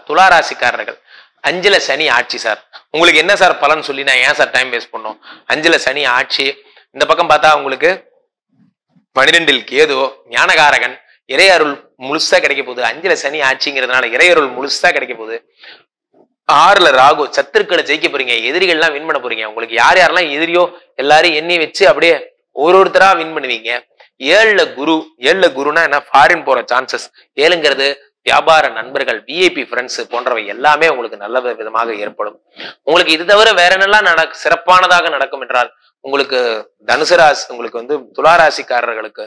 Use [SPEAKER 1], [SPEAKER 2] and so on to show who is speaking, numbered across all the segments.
[SPEAKER 1] துளாராசிக்காரர்கள் அஞ்சுல சனி ஆட்சி சார் உங்களுக்கு என்ன சார் பலன் சொல்லி நான் ஏன் சார் டைம் வேஸ்ட் பண்ணோம் அஞ்சுல சனி ஆட்சி இந்த பக்கம் பார்த்தா உங்களுக்கு பனிரெண்டில் கேது ஞானகாரகன் இறையருள் முழுசா கிடைக்க போகுது அஞ்சுல சனி ஆட்சிங்கிறதுனால இறையருள் முழுசா கிடைக்க போகுது ஆறுல ராகு சத்துருக்களை ஜெயிக்க போறீங்க எதிரிகள்லாம் வின் பண்ண போறீங்க உங்களுக்கு யார் யாரெல்லாம் எதிரியோ எல்லாரையும் எண்ணி வச்சு அப்படியே ஒரு ஒருத்தரா வின் பண்ணுவீங்க ஏழுல குரு ஏழுல குருனா என்ன ஃபாரின் போற சான்சஸ் ஏழுங்கிறது வியாபார நண்பர்கள் விஐபி ஃப்ரெண்ட்ஸ் போன்றவை எல்லாமே உங்களுக்கு நல்ல விதமாக ஏற்படும் உங்களுக்கு இது தவிர வேற என்னெல்லாம் நட சிறப்பானதாக நடக்கும் என்றால் உங்களுக்கு தனுசு ராசி உங்களுக்கு வந்து துளாராசிக்காரர்களுக்கு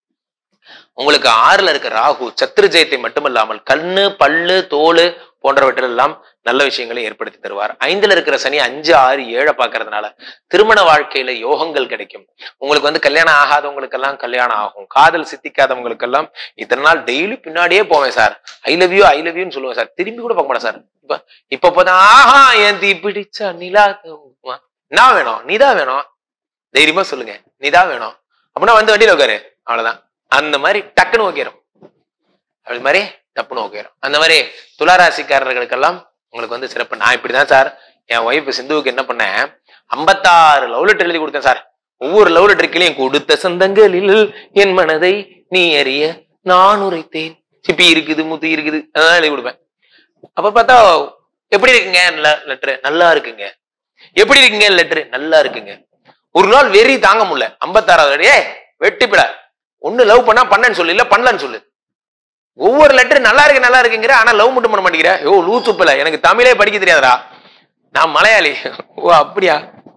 [SPEAKER 1] உங்களுக்கு ஆறுல இருக்க ராகு சத்துரு ஜெயத்தை மட்டுமல்லாமல் கண்ணு பல்லு தோல் போன்றவற்றிலெல்லாம் நல்ல விஷயங்களை ஏற்படுத்தி தருவார் ஐந்துல இருக்கிற சனி அஞ்சு ஆறு ஏழை பார்க்கறதுனால திருமண வாழ்க்கையில யோகங்கள் கிடைக்கும் உங்களுக்கு வந்து கல்யாணம் ஆகாதவங்களுக்கெல்லாம் கல்யாணம் ஆகும் காதல் சித்திக்காதவங்களுக்கெல்லாம் இத்தனை நாள் டெய்லி பின்னாடியே போவேன் sir I love you I love யூன்னு சொல்லுவேன் சார் திரும்பி கூட பார்க்க மாட்டேன் சார் இப்ப இப்ப போதான் ஆஹா என் தீ பிடிச்சா நிலா தூங்குமா. நான் வேணும் நீதான் வேணும் தைரியமா சொல்லுங்க நீதான் வேணும் அப்படின்னா வந்து வண்டியில உட்காரு அவ்வளவுதான் அந்த மாதிரி டக்குன்னு ஓகேரும் அது மாதிரி டப்புன்னு ஓகேரும் அந்த மாதிரி துளாராசிக்காரர்களுக்கெல்லாம் உங்களுக்கு வந்து சிறப்பு நான் இப்படிதான் சார் என் ஒய்ஃப் சிந்துவுக்கு என்ன பண்ணேன் ஐம்பத்தாறு லவ் லெட்டர் எழுதி கொடுத்தேன் சார் ஒவ்வொரு லவ் லெட்டருக்கிலையும் கொடுத்த சொந்தங்களில் என் மனதை நீ அறிய நான் உரைத்தேன் சிப்பி இருக்குது முத்து இருக்குது அதான் எழுதி கொடுப்பேன் அப்ப பார்த்தா எப்படி இருக்குங்க லெட்டர் நல்லா இருக்குங்க எப்படி இருக்குங்க லெட்டர் நல்லா இருக்குங்க ஒரு நாள் வெறி தாங்க முடியல ஐம்பத்தாறாவது ஏ வெட்டிப்பிட ஒண்ணு லவ் பண்ணா பண்ணேன்னு சொல்லு இல்ல பண்ணலன்னு சொல்லு ஒவ்வொரு லெட்டர் நல்லா இருக்கு நல்லா இருக்குங்கிற ஆனா லவ் மட்டும் பண்ண மாட்டேங்கிற ஓ லூசுப்பில எனக்கு தமிழே படிக்க தெரியாதடா நான் மலையாளி ஓ அப்படியா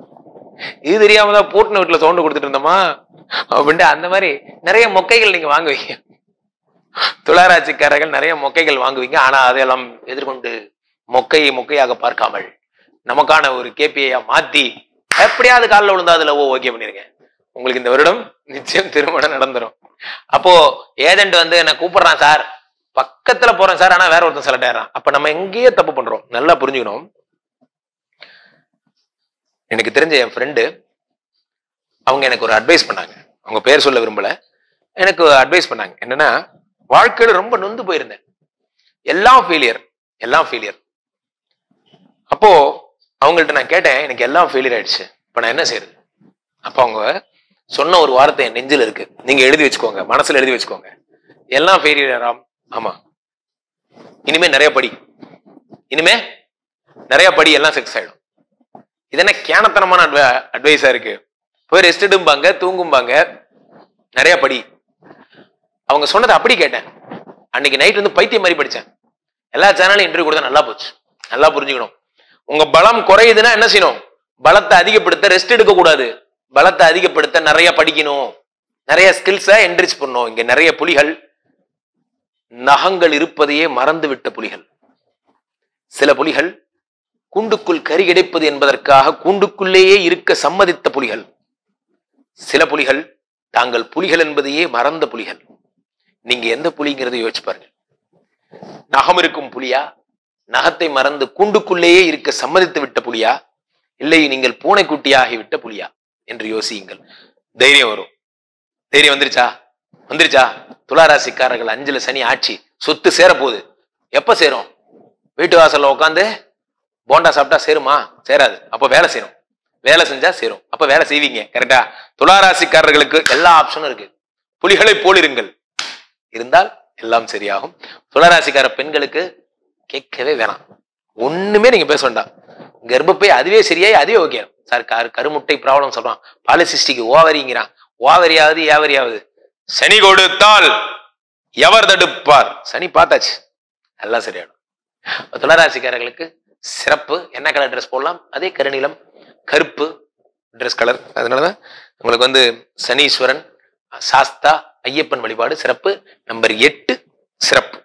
[SPEAKER 1] இது தெரியாம தான் போட்டு வீட்டுல சவுண்டு கொடுத்துட்டு இருந்தோமா அப்படின்ட்டு அந்த மாதிரி நிறைய மொக்கைகள் நீங்க வாங்குவீங்க துளாராட்சிக்காரர்கள் நிறைய மொக்கைகள் வாங்குவீங்க ஆனா அதையெல்லாம் எதிர்கொண்டு மொக்கையை மொக்கையாக பார்க்காமல் நமக்கான ஒரு கேபிஐயா மாத்தி எப்படியாவது காலில் விழுந்தா அதுல ஓ ஓகே பண்ணிருங்க உங்களுக்கு இந்த வருடம் நிச்சயம் திருமணம் நடந்துரும் அப்போ ஏஜென்ட் வந்து என்ன கூப்பிடுறான் சார் பக்கத்துல போறேன் சார் ஆனா வேற ஒருத்தன் செலக்ட் ஆயிடுறான் அப்ப நம்ம எங்கேயே தப்பு பண்றோம் நல்லா புரிஞ்சுக்கணும் எனக்கு தெரிஞ்ச என் ஃப்ரெண்டு அவங்க எனக்கு ஒரு அட்வைஸ் பண்ணாங்க அவங்க பேர் சொல்ல விரும்பல எனக்கு அட்வைஸ் பண்ணாங்க என்னன்னா வாழ்க்கையில ரொம்ப நொந்து போயிருந்தேன் எல்லாம் ஃபெயிலியர் எல்லாம் ஃபெயிலியர் அப்போ அவங்கள்ட்ட நான் கேட்டேன் எனக்கு எல்லாம் ஃபெயிலியர் ஆயிடுச்சு இப்ப நான் என்ன செய்யறது அப்ப அவங்க சொன்ன ஒரு வார்த்தை என் நெஞ்சில் இருக்கு நீங்க எழுதி வச்சுக்கோங்க மனசுல எழுதி வச்சுக்கோங்க எல்லாம் ஃபெயிலியராம் ஆமா இனிமே நிறைய படி இனிமே நிறைய படி எல்லாம் செக்ஸ் ஆயிடும் இது என்ன கேனத்தனமான அட்வ அட்வைஸா இருக்கு போய் ரெஸ்ட் எடும்பாங்க தூங்கும்பாங்க நிறைய படி அவங்க சொன்னதை அப்படி கேட்டேன் அன்னைக்கு நைட் வந்து பைத்தியம் மாதிரி படிச்சேன் எல்லா சேனலும் இன்டர்வியூ கொடுத்தா நல்லா போச்சு நல்லா புரிஞ்சுக்கணும் உங்க பலம் குறையுதுன்னா என்ன செய்யணும் பலத்தை அதிகப்படுத்த ரெஸ்ட் எடுக்க கூடாது பலத்தை அதிகப்படுத்த நிறைய படிக்கணும் நிறைய ஸ்கில்ஸை என்ரிச் பண்ணணும் இங்க நிறைய புலிகள் நகங்கள் இருப்பதையே மறந்து விட்ட புலிகள் சில புலிகள் கூண்டுக்குள் கறி கிடைப்பது என்பதற்காக கூண்டுக்குள்ளேயே இருக்க சம்மதித்த புலிகள் சில புலிகள் தாங்கள் புலிகள் என்பதையே மறந்த புலிகள் நீங்க எந்த புலிங்கிறத யோசிச்சு பாருங்க நகம் இருக்கும் புலியா நகத்தை மறந்து கூண்டுக்குள்ளேயே இருக்க சம்மதித்து விட்ட புலியா இல்லை நீங்கள் பூனைக்குட்டியாகி விட்ட புலியா என்று யோசியுங்கள் தைரியம் வரும் தைரியம் வந்துருச்சா வந்துருச்சா துளாராசிக்காரர்கள் அஞ்சுல சனி ஆட்சி சொத்து சேரப்போகுது எப்ப சேரும் வீட்டு வாசல்ல உட்காந்து போண்டா சாப்பிட்டா சேருமா சேராது அப்ப வேலை செய்யணும் வேலை செஞ்சா சேரும் அப்ப வேலை செய்வீங்க கரெக்டா துளாராசிக்காரர்களுக்கு எல்லா ஆப்ஷனும் இருக்கு புலிகளை போலிருங்கள் இருந்தால் எல்லாம் சரியாகும் துளாராசிக்கார பெண்களுக்கு கேட்கவே வேணாம் ஒண்ணுமே நீங்க பேச வேண்டாம் கர்ப்பப்பை அதுவே சரியாயி அதுவே ஓகே சார் கரு கருமுட்டை ப்ராப்ளம் சொல்றான் பாலிசிஸ்டிக் ஓவரிங்கிறான் ஓவரியாவது ஏவரியாவது சனி கொடுத்தால் எவர் தடுப்பார் சனி பார்த்தாச்சு எல்லாம் சரியாயிடும் துளராசிக்காரர்களுக்கு சிறப்பு என்ன கலர் ட்ரெஸ் போடலாம் அதே கருநீலம் கருப்பு ட்ரெஸ் கலர் அதனாலதான் உங்களுக்கு வந்து சனீஸ்வரன் சாஸ்தா ஐயப்பன் வழிபாடு சிறப்பு நம்பர் எட்டு சிறப்பு